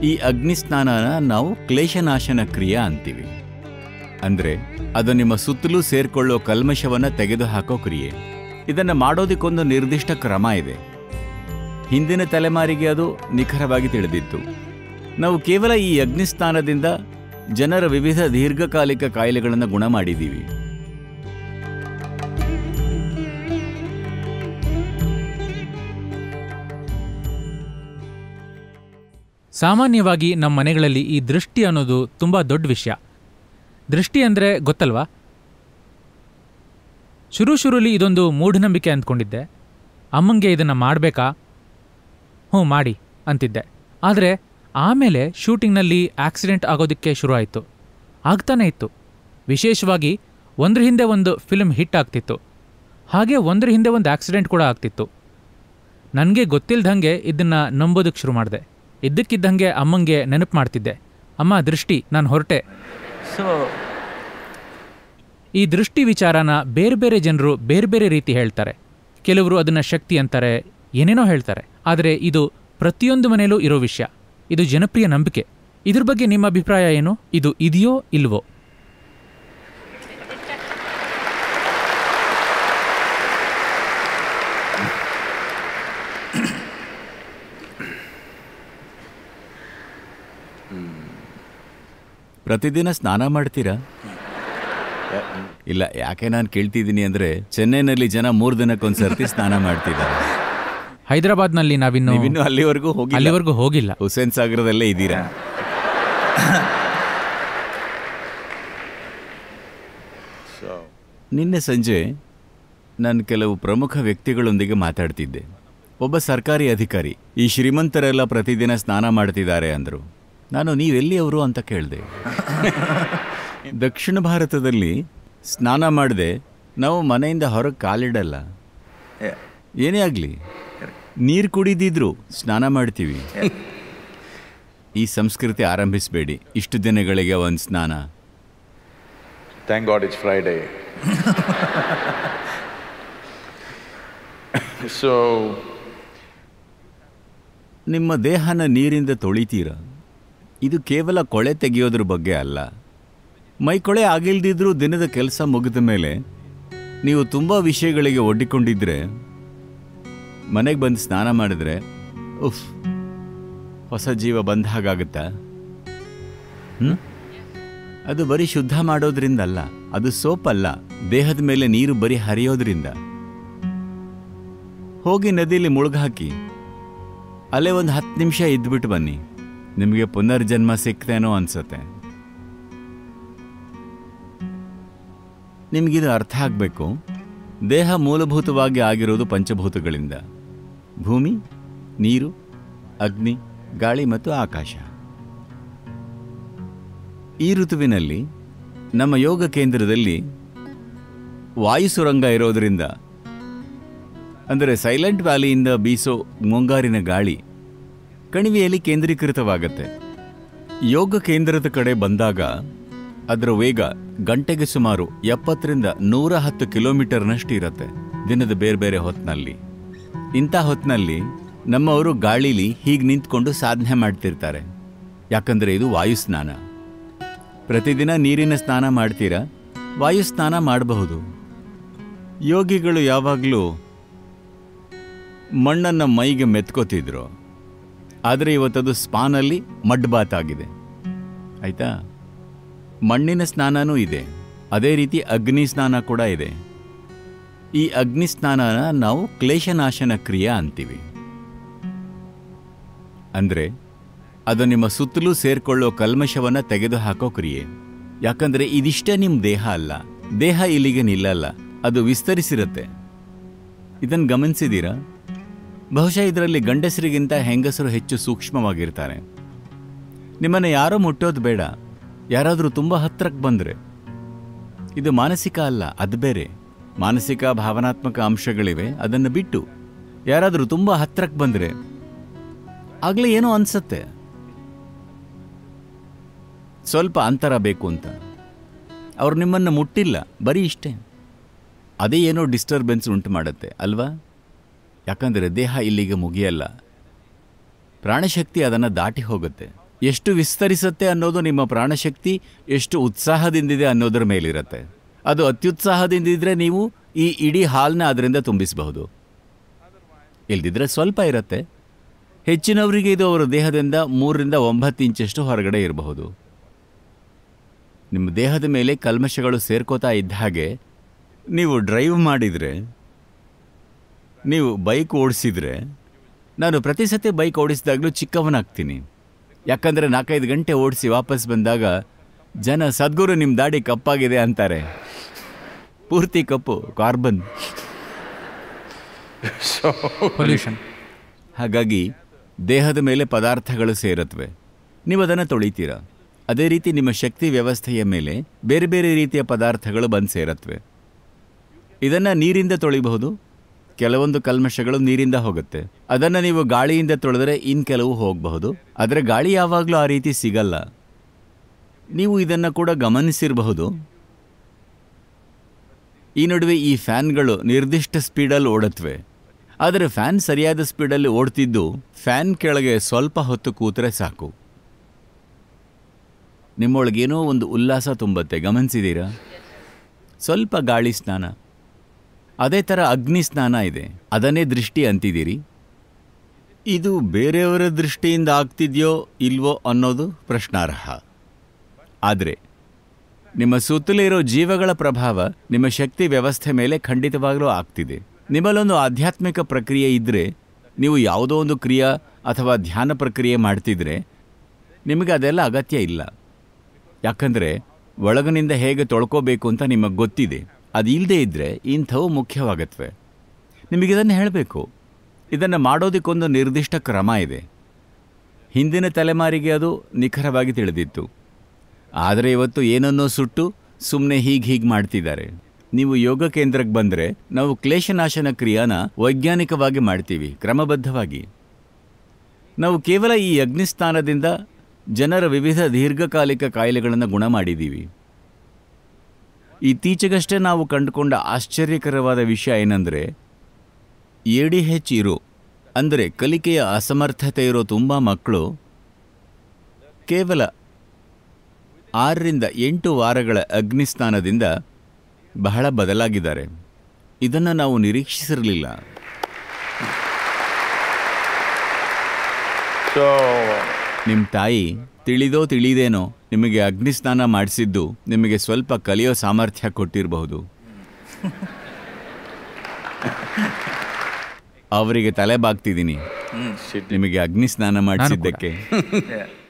ಈ ಅಗ್ನಿ ಸ್ನಾನನ ನಾವು ಕ್ಲೇಶನಾಶನ ಕ್ರಿಯೆ ಅಂತೀವಿ ಅಂದ್ರೆ ಅದು ನಿಮ್ಮ ಸುತ್ತಲೂ ಸೇರ್ಕೊಳ್ಳೋ ಕಲ್ಮಶವನ್ನ ತೆಗೆದುಹಾಕೋ ಕ್ರಿಯೆ ಇದನ್ನ ಮಾಡೋದಕ್ಕೊಂದು ನಿರ್ದಿಷ್ಟ ಕ್ರಮ ಇದೆ ಹಿಂದಿನ ತಲೆಮಾರಿಗೆ ಅದು ನಿಖರವಾಗಿ ತಿಳಿದಿತ್ತು ನಾವು ಕೇವಲ ಈ ಅಗ್ನಿಸ್ನಾನದಿಂದ ಜನರ ವಿವಿಧ ದೀರ್ಘಕಾಲಿಕ ಕಾಯಿಲೆಗಳನ್ನು ಗುಣ ಮಾಡಿದ್ದೀವಿ ಸಾಮಾನ್ಯವಾಗಿ ನಮ್ಮ ಮನೆಗಳಲ್ಲಿ ಈ ದೃಷ್ಟಿ ಅನ್ನೋದು ತುಂಬ ದೊಡ್ಡ ವಿಷಯ ದೃಷ್ಟಿ ಅಂದರೆ ಗೊತ್ತಲ್ವಾ ಶುರು ಶುರುಲಿ ಇದೊಂದು ಮೂಢನಂಬಿಕೆ ಅಂದ್ಕೊಂಡಿದ್ದೆ ಅಮ್ಮಂಗೆ ಇದನ್ನು ಮಾಡಬೇಕಾ ಹ್ಞೂ ಮಾಡಿ ಅಂತಿದ್ದೆ ಆದರೆ ಆಮೇಲೆ ಶೂಟಿಂಗ್ನಲ್ಲಿ ಆಕ್ಸಿಡೆಂಟ್ ಆಗೋದಕ್ಕೆ ಶುರು ಆಯಿತು ಆಗ್ತಾನೇ ಇತ್ತು ವಿಶೇಷವಾಗಿ ಒಂದ್ರ ಹಿಂದೆ ಒಂದು ಫಿಲ್ಮ್ ಹಿಟ್ ಆಗ್ತಿತ್ತು ಹಾಗೆ ಒಂದ್ರ ಹಿಂದೆ ಒಂದು ಆಕ್ಸಿಡೆಂಟ್ ಕೂಡ ಆಗ್ತಿತ್ತು ನನಗೆ ಗೊತ್ತಿಲ್ದಂಗೆ ಇದನ್ನು ನಂಬೋದಕ್ಕೆ ಶುರು ಮಾಡಿದೆ ಇದ್ದಕ್ಕಿದ್ದಂಗೆ ಅಮ್ಮಂಗೆ ನೆನಪು ಮಾಡ್ತಿದ್ದೆ ಅಮ್ಮ ದೃಷ್ಟಿ ನಾನು ಹೊರಟೆ ಸೊ ಈ ದೃಷ್ಟಿ ವಿಚಾರನ ಬೇರೆ ಬೇರೆ ಜನರು ಬೇರೆ ಬೇರೆ ರೀತಿ ಹೇಳ್ತಾರೆ ಕೆಲವರು ಅದನ್ನು ಶಕ್ತಿ ಅಂತಾರೆ ಏನೇನೋ ಹೇಳ್ತಾರೆ ಆದರೆ ಇದು ಪ್ರತಿಯೊಂದು ಮನೆಯಲ್ಲೂ ಇರೋ ವಿಷಯ ಇದು ಜನಪ್ರಿಯ ನಂಬಿಕೆ ಇದ್ರ ಬಗ್ಗೆ ನಿಮ್ಮ ಅಭಿಪ್ರಾಯ ಏನು ಇದು ಇದೆಯೋ ಇಲ್ವೋ ಪ್ರತಿದಿನ ಸ್ನಾನ ಮಾಡ್ತೀರಾ ಇಲ್ಲ ಯಾಕೆ ನಾನು ಕೇಳ್ತಿದ್ದೀನಿ ಅಂದ್ರೆ ಚೆನ್ನೈನಲ್ಲಿ ಜನ ಮೂರು ದಿನಕ್ಕೊಂದ್ಸರ್ತಿ ಸ್ನಾನ ಮಾಡ್ತಿದ್ದಾರೆ ಹೈದರಾಬಾದ್ನಲ್ಲಿ ನಾವಿನ್ನು ನೀವಿನ್ನು ಅಲ್ಲಿವರೆಗೂ ಹೋಗಿ ಅಲ್ಲಿವರೆಗೂ ಹೋಗಿಲ್ಲ ಹುಸೇನ್ ಸಾಗರದಲ್ಲೇ ಇದ್ದೀರಾ ನಿನ್ನೆ ಸಂಜೆ ನಾನು ಕೆಲವು ಪ್ರಮುಖ ವ್ಯಕ್ತಿಗಳೊಂದಿಗೆ ಮಾತಾಡ್ತಿದ್ದೆ ಒಬ್ಬ ಸರ್ಕಾರಿ ಅಧಿಕಾರಿ ಈ ಶ್ರೀಮಂತರೆಲ್ಲ ಪ್ರತಿದಿನ ಸ್ನಾನ ಮಾಡ್ತಿದ್ದಾರೆ ಅಂದರು ನಾನು ನೀವೆಲ್ಲಿಯವರು ಅಂತ ಕೇಳಿದೆ ದಕ್ಷಿಣ ಭಾರತದಲ್ಲಿ ಸ್ನಾನ ಮಾಡದೆ ನಾವು ಮನೆಯಿಂದ ಹೊರಗೆ ಕಾಲಿಡಲ್ಲ ಏನೇ ಆಗಲಿ ನೀರು ಕುಡಿದಿದ್ರು ಸ್ನಾನ ಮಾಡ್ತೀವಿ ಈ ಸಂಸ್ಕೃತಿ ಆರಂಭಿಸಬೇಡಿ ಇಷ್ಟು ದಿನಗಳಿಗೆ ಒಂದು ಸ್ನಾನ Thank God it's Friday. so, ನಿಮ್ಮ ದೇಹನ ನೀರಿಂದ ತೊಳಿತೀರ ಇದು ಕೇವಲ ಕೊಳೆ ತೆಗೆಯೋದ್ರ ಬಗ್ಗೆ ಅಲ್ಲ ಮೈ ಕೊಳೆ ಆಗಿಲ್ದಿದ್ರೂ ದಿನದ ಕೆಲಸ ಮುಗಿದ ಮೇಲೆ ನೀವು ತುಂಬ ವಿಷಯಗಳಿಗೆ ಒಡ್ಡಿಕೊಂಡಿದ್ರೆ ಮನೆಗೆ ಬಂದು ಸ್ನಾನ ಮಾಡಿದ್ರೆ ಉಫ್ ಹೊಸ ಜೀವ ಬಂದ ಹಾಗಾಗುತ್ತಾ ಹ್ಮ್? ಅದು ಬರೀ ಶುದ್ಧ ಮಾಡೋದ್ರಿಂದಲ್ಲ ಅದು ಸೋಪ್ ಅಲ್ಲ ದೇಹದ ಮೇಲೆ ನೀರು ಬರೀ ಹರಿಯೋದ್ರಿಂದ ಹೋಗಿ ನದಿಲಿ ಮುಳುಗಾಕಿ ಅಲ್ಲೇ ಒಂದು ಹತ್ತು ನಿಮಿಷ ಇದ್ಬಿಟ್ಟು ಬನ್ನಿ ನಿಮಗೆ ಪುನರ್ಜನ್ಮ ಸಿಕ್ತೇನೋ ಅನ್ಸುತ್ತೆ ನಿಮಗಿದು ಅರ್ಥ ಆಗಬೇಕು ದೇಹ ಮೂಲಭೂತವಾಗಿ ಆಗಿರೋದು ಪಂಚಭೂತಗಳಿಂದ ಭೂಮಿ ನೀರು ಅಗ್ನಿ ಗಾಳಿ ಮತ್ತು ಆಕಾಶ ಈ ಋತುವಿನಲ್ಲಿ ನಮ್ಮ ಯೋಗ ಕೇಂದ್ರದಲ್ಲಿ ವಾಯು ಸುರಂಗ ಇರೋದ್ರಿಂದ ಅಂದರೆ ಸೈಲೆಂಟ್ ವ್ಯಾಲಿಯಿಂದ ಬೀಸೋ ಮುಂಗಾರಿನ ಗಾಳಿ ಕಣಿವೆಯಲ್ಲಿ ಕೇಂದ್ರೀಕೃತವಾಗತ್ತೆ ಯೋಗ ಕೇಂದ್ರದ ಕಡೆ ಬಂದಾಗ ಅದರ ವೇಗ ಗಂಟೆಗೆ ಸುಮಾರು ಎಪ್ಪತ್ತರಿಂದ ನೂರ ಹತ್ತು ಕಿಲೋಮೀಟರ್ನಷ್ಟು ಇರುತ್ತೆ ದಿನದ ಬೇರೆ ಬೇರೆ ಹೊತ್ತಿನಲ್ಲಿ ಇಂಥ ಹೊತ್ತಿನಲ್ಲಿ ನಮ್ಮವರು ಗಾಳಿಲಿ ಹೀಗೆ ನಿಂತ್ಕೊಂಡು ಸಾಧನೆ ಮಾಡ್ತಿರ್ತಾರೆ ಯಾಕಂದರೆ ಇದು ವಾಯು ಸ್ನಾನ ಪ್ರತಿದಿನ ನೀರಿನ ಸ್ನಾನ ಮಾಡ್ತೀರಾ ವಾಯು ಸ್ನಾನ ಮಾಡಬಹುದು ಯೋಗಿಗಳು ಯಾವಾಗಲೂ ಮಣ್ಣನ್ನು ಮೈಗೆ ಮೆತ್ಕೋತಿದ್ರು ಆದರೆ ಇವತ್ತದು ಸ್ಪಾನಲ್ಲಿ ಮಡ್ ಬಾತ್ ಆಗಿದೆ ಆಯ್ತಾ ಮಣ್ಣಿನ ಸ್ನಾನನೂ ಇದೆ ಅದೇ ರೀತಿ ಅಗ್ನಿ ಸ್ನಾನ ಕೂಡ ಇದೆ ಈ ಅಗ್ನಿ ಸ್ನಾನನ ನಾವು ಕ್ಲೇಶನಾಶನ ಕ್ರಿಯೆ ಅಂತೀವಿ ಅಂದ್ರೆ ಅದು ನಿಮ್ಮ ಸುತ್ತಲೂ ಸೇರ್ಕೊಳ್ಳೋ ಕಲ್ಮಶವನ್ನ ತೆಗೆದುಹಾಕೋ ಕ್ರಿಯೆ ಯಾಕಂದ್ರೆ ಇದಿಷ್ಟೇ ನಿಮ್ಮ ದೇಹ ಅಲ್ಲ ದೇಹ ಇಲ್ಲಿಗೆ ನಿಲ್ಲಲ್ಲ ಅದು ವಿಸ್ತರಿಸಿರುತ್ತೆ ಇದನ್ನು ಗಮನಿಸಿದ್ದೀರಾ ಬಹುಶಃ ಇದರಲ್ಲಿ ಗಂಡಸರಿಗಿಂತ ಹೆಂಗಸರು ಹೆಚ್ಚು ಸೂಕ್ಷ್ಮವಾಗಿರ್ತಾರೆ ನಿಮ್ಮನ್ನು ಯಾರೋ ಮುಟ್ಟೋದು ಬೇಡ ಯಾರಾದರೂ ತುಂಬ ಹತ್ರಕ್ಕೆ ಬಂದರೆ ಇದು ಮಾನಸಿಕ ಅಲ್ಲ ಅದು ಬೇರೆ ಮಾನಸಿಕ ಭಾವನಾತ್ಮಕ ಅಂಶಗಳಿವೆ ಅದನ್ನು ಬಿಟ್ಟು ಯಾರಾದರೂ ತುಂಬ ಹತ್ರಕ್ಕೆ ಬಂದರೆ ಆಗಲೇ ಏನೋ ಅನ್ಸತ್ತೆ ಸ್ವಲ್ಪ ಅಂತರ ಬೇಕು ಅಂತ ಅವ್ರು ನಿಮ್ಮನ್ನು ಮುಟ್ಟಿಲ್ಲ ಬರೀ ಇಷ್ಟೇ ಅದೇ ಏನೋ ಡಿಸ್ಟರ್ಬೆನ್ಸ್ ಉಂಟು ಮಾಡುತ್ತೆ ಅಲ್ವಾ ಯಾಕಂದರೆ ದೇಹ ಇಲ್ಲಿಗೆ ಮುಗಿಯಲ್ಲ ಪ್ರಾಣಶಕ್ತಿ ಅದನ್ನು ದಾಟಿ ಹೋಗುತ್ತೆ ಎಷ್ಟು ವಿಸ್ತರಿಸುತ್ತೆ ಅನ್ನೋದು ನಿಮ್ಮ ಪ್ರಾಣಶಕ್ತಿ ಎಷ್ಟು ಉತ್ಸಾಹದಿಂದಿದೆ ಅನ್ನೋದರ ಮೇಲಿರುತ್ತೆ ಅದು ಅತ್ಯುತ್ಸಾಹದಿಂದಿದ್ರೆ ನೀವು ಈ ಇಡೀ ಹಾಲ್ನ ಅದರಿಂದ ತುಂಬಿಸಬಹುದು ಇಲ್ದಿದ್ರೆ ಸ್ವಲ್ಪ ಇರುತ್ತೆ ಹೆಚ್ಚಿನವರಿಗೆ ಇದು ಅವರ ದೇಹದಿಂದ ಮೂರರಿಂದ ಒಂಬತ್ತು ಇಂಚಷ್ಟು ಹೊರಗಡೆ ಇರಬಹುದು ನಿಮ್ಮ ದೇಹದ ಮೇಲೆ ಕಲ್ಮಶಗಳು ಸೇರ್ಕೋತಾ ಇದ್ದ ಹಾಗೆ ನೀವು ಡ್ರೈವ್ ಮಾಡಿದರೆ ನೀವು ಬೈಕ್ ಓಡಿಸಿದ್ರೆ ನಾನು ಪ್ರತಿ ಸತಿ ಬೈಕ್ ಓಡಿಸಿದಾಗಲೂ ಚಿಕ್ಕವನಾಗ್ತೀನಿ ಯಾಕಂದರೆ ನಾಲ್ಕೈದು ಗಂಟೆ ಓಡಿಸಿ ವಾಪಸ್ ಬಂದಾಗ ಜನ ಸದ್ಗುರು ನಿಮ್ಮ ದಾಡಿ ಕಪ್ಪಾಗಿದೆ ಅಂತಾರೆ ಪೂರ್ತಿ ಕಪ್ಪು ಕಾರ್ಬನ್ ಪೊಲ್ಯೂಷನ್ ಹಾಗಾಗಿ ದೇಹದ ಮೇಲೆ ಪದಾರ್ಥಗಳು ಸೇರುತ್ತವೆ ನೀವು ಅದನ್ನು ತೊಳಿತೀರಾ ಅದೇ ರೀತಿ ನಿಮ್ಮ ಶಕ್ತಿ ವ್ಯವಸ್ಥೆಯ ಮೇಲೆ ಬೇರೆ ಬೇರೆ ರೀತಿಯ ಪದಾರ್ಥಗಳು ಬಂದು ಸೇರತ್ವೆ ಇದನ್ನು ನೀರಿಂದ ತೊಳಿಬಹುದು ಕೆಲವೊಂದು ಕಲ್ಮಶಗಳು ನೀರಿಂದ ಹೋಗುತ್ತೆ ಅದನ್ನು ನೀವು ಗಾಳಿಯಿಂದ ತೊಳೆದರೆ ಇನ್ನು ಕೆಲವು ಹೋಗಬಹುದು ಆದರೆ ಗಾಳಿ ಯಾವಾಗಲೂ ಆ ರೀತಿ ಸಿಗಲ್ಲ ನೀವು ಇದನ್ನು ಕೂಡ ಗಮನಿಸಿರಬಹುದು ಈ ನಡುವೆ ಈ ಫ್ಯಾನ್ಗಳು ನಿರ್ದಿಷ್ಟ ಸ್ಪೀಡಲ್ಲಿ ಓಡತ್ವೆ ಆದರೆ ಫ್ಯಾನ್ ಸರಿಯಾದ ಸ್ಪೀಡಲ್ಲಿ ಓಡ್ತಿದ್ದು ಫ್ಯಾನ್ ಕೆಳಗೆ ಸ್ವಲ್ಪ ಹೊತ್ತು ಕೂತ್ರೆ ಸಾಕು ನಿಮ್ಮೊಳಗೇನೋ ಒಂದು ಉಲ್ಲಾಸ ತುಂಬತ್ತೆ ಗಮನಿಸಿದ್ದೀರಾ ಸ್ವಲ್ಪ ಗಾಳಿ ಸ್ನಾನ ಅದೇ ಥರ ಅಗ್ನಿ ಸ್ನಾನ ಇದೆ ಅದನ್ನೇ ದೃಷ್ಟಿ ಅಂತಿದ್ದೀರಿ ಇದು ಬೇರೆಯವರ ದೃಷ್ಟಿಯಿಂದ ಆಗ್ತಿದೆಯೋ ಇಲ್ವೋ ಅನ್ನೋದು ಪ್ರಶ್ನಾರ್ಹ ಆದರೆ ನಿಮ್ಮ ಸುತ್ತಲಿರೋ ಜೀವಗಳ ಪ್ರಭಾವ ನಿಮ್ಮ ಶಕ್ತಿ ವ್ಯವಸ್ಥೆ ಮೇಲೆ ಖಂಡಿತವಾಗಲೂ ಆಗ್ತಿದೆ ನಿಮ್ಮಲ್ಲೊಂದು ಆಧ್ಯಾತ್ಮಿಕ ಪ್ರಕ್ರಿಯೆ ಇದ್ದರೆ ನೀವು ಯಾವುದೋ ಒಂದು ಕ್ರಿಯಾ ಅಥವಾ ಧ್ಯಾನ ಪ್ರಕ್ರಿಯೆ ಮಾಡ್ತಿದ್ರೆ ನಿಮಗೆ ಅದೆಲ್ಲ ಅಗತ್ಯ ಇಲ್ಲ ಯಾಕಂದರೆ ಒಳಗಿನಿಂದ ಹೇಗೆ ತೊಳ್ಕೋಬೇಕು ಅಂತ ನಿಮಗೆ ಗೊತ್ತಿದೆ ಅದು ಇಲ್ಲದೇ ಇದ್ದರೆ ಇಂಥವು ಮುಖ್ಯವಾಗತ್ವೆ ನಿಮಗಿದನ್ನು ಹೇಳಬೇಕು ಇದನ್ನು ಮಾಡೋದಕ್ಕೊಂದು ನಿರ್ದಿಷ್ಟ ಕ್ರಮ ಇದೆ ಹಿಂದಿನ ತಲೆಮಾರಿಗೆ ಅದು ನಿಖರವಾಗಿ ತಿಳಿದಿತ್ತು ಆದರೆ ಇವತ್ತು ಏನನ್ನೋ ಸುಟ್ಟು ಸುಮ್ಮನೆ ಹೀಗೆ ಹೀಗೆ ಮಾಡ್ತಿದ್ದಾರೆ ನೀವು ಯೋಗ ಕೇಂದ್ರಕ್ಕೆ ಬಂದರೆ ನಾವು ಕ್ಲೇಶನಾಶನ ಕ್ರಿಯಾನ ವೈಜ್ಞಾನಿಕವಾಗಿ ಮಾಡ್ತೀವಿ ಕ್ರಮಬದ್ಧವಾಗಿ ನಾವು ಕೇವಲ ಈ ಅಗ್ನಿಸ್ಥಾನದಿಂದ ಜನರ ವಿವಿಧ ದೀರ್ಘಕಾಲಿಕ ಕಾಯಿಲೆಗಳನ್ನು ಗುಣ ಮಾಡಿದ್ದೀವಿ ಇತ್ತೀಚೆಗಷ್ಟೇ ನಾವು ಕಂಡುಕೊಂಡ ಆಶ್ಚರ್ಯಕರವಾದ ವಿಷಯ ಏನಂದರೆ ಎ ಡಿ ಹೆಚ್ ಇರೋ ಅಂದರೆ ಕಲಿಕೆಯ ಅಸಮರ್ಥತೆ ಇರೋ ತುಂಬ ಮಕ್ಕಳು ಕೇವಲ ಆರರಿಂದ ಎಂಟು ವಾರಗಳ ಅಗ್ನಿಸ್ನಾನದಿಂದ ಬಹಳ ಬದಲಾಗಿದ್ದಾರೆ ಇದನ್ನು ನಾವು ನಿರೀಕ್ಷಿಸಿರಲಿಲ್ಲ So, ನಿಮ್ಮ ತಾಯಿ ತಿಳಿದೋ ತಿಳಿದೇನೋ ನಿಮಗೆ ಅಗ್ನಿಸ್ನಾನ ಮಾಡಿಸಿದ್ದು ನಿಮಗೆ ಸ್ವಲ್ಪ ಕಲಿಯೋ ಸಾಮರ್ಥ್ಯ ಕೊಟ್ಟಿರಬಹುದು ಅವರಿಗೆ ತಲೆ ಬಾಗ್ತಿದ್ದೀನಿ she ನಿಮಗೆ ಅಗ್ನಿಸ್ನಾನ ಮಾಡಿಸಿದ್ದಕ್ಕೆ Yeah.